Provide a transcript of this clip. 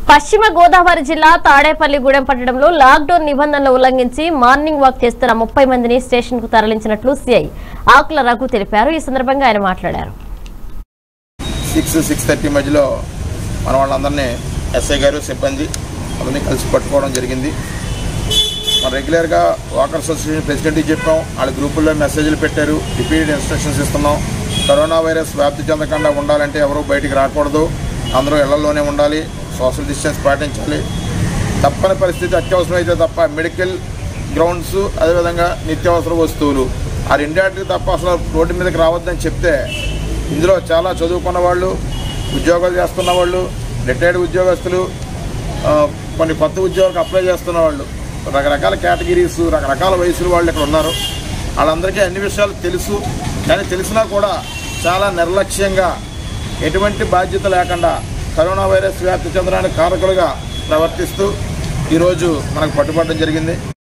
పశ్చిమ గోదావరి జిల్లా తాడేపల్లిగూడెం పట్టణంలో లాక్డౌన్ నిబంధనలు ఉల్లంఘించి మార్నింగ్ వాక్ చేస్తున్న ముప్పై మందిని స్టేషన్ కు తరలించినట్లు సిఐ ఆకుల రఘు తెలిపారు ఈ సందర్భంగా ఆయన మాట్లాడారు సిక్స్ సిక్స్ థర్టీ మధ్యలో మన వాళ్ళందరినీ ఎస్ఐ గారు సిబ్బంది అందరినీ కలిసి పట్టుకోవడం జరిగింది మనం రెగ్యులర్గా వాకర్ అసోసియేషన్ ప్రెసిడెంట్కి చెప్పాం వాళ్ళ గ్రూపుల్లో మెసేజ్లు పెట్టారు రిపీటెడ్ ఇన్స్ట్రక్షన్స్ ఇస్తున్నాం కరోనా వైరస్ వ్యాప్తి చెందకుండా ఉండాలంటే ఎవరు బయటికి రాకూడదు అందరూ ఇళ్లలోనే ఉండాలి సోషల్ డిస్టెన్స్ పాటించాలి తప్పని పరిస్థితి అత్యవసరం అయితే తప్ప మెడికల్ గ్రౌండ్స్ అదేవిధంగా నిత్యావసర వస్తువులు ఆ రెండాటికి తప్ప అసలు రోడ్డు మీదకి రావద్దని చెప్తే ఇందులో చాలా చదువుకున్న వాళ్ళు ఉద్యోగాలు చేస్తున్న వాళ్ళు రిటైర్డ్ ఉద్యోగస్తులు ఆ, కొన్ని కొత్త ఉద్యోగాలకు అప్లై చేస్తున్న వాళ్ళు రకరకాల కేటగిరీస్ రకరకాల వయసుల వాళ్ళు ఇక్కడ ఉన్నారు వాళ్ళందరికీ అన్ని విషయాలు తెలుసు కానీ తెలిసినా కూడా చాలా నిర్లక్ష్యంగా ఎటువంటి బాధ్యత లేకుండా కరోనా వైరస్ వ్యాప్తి చెందడానికి కారకులుగా ప్రవర్తిస్తూ ఈరోజు మనకు పట్టుబడడం జరిగింది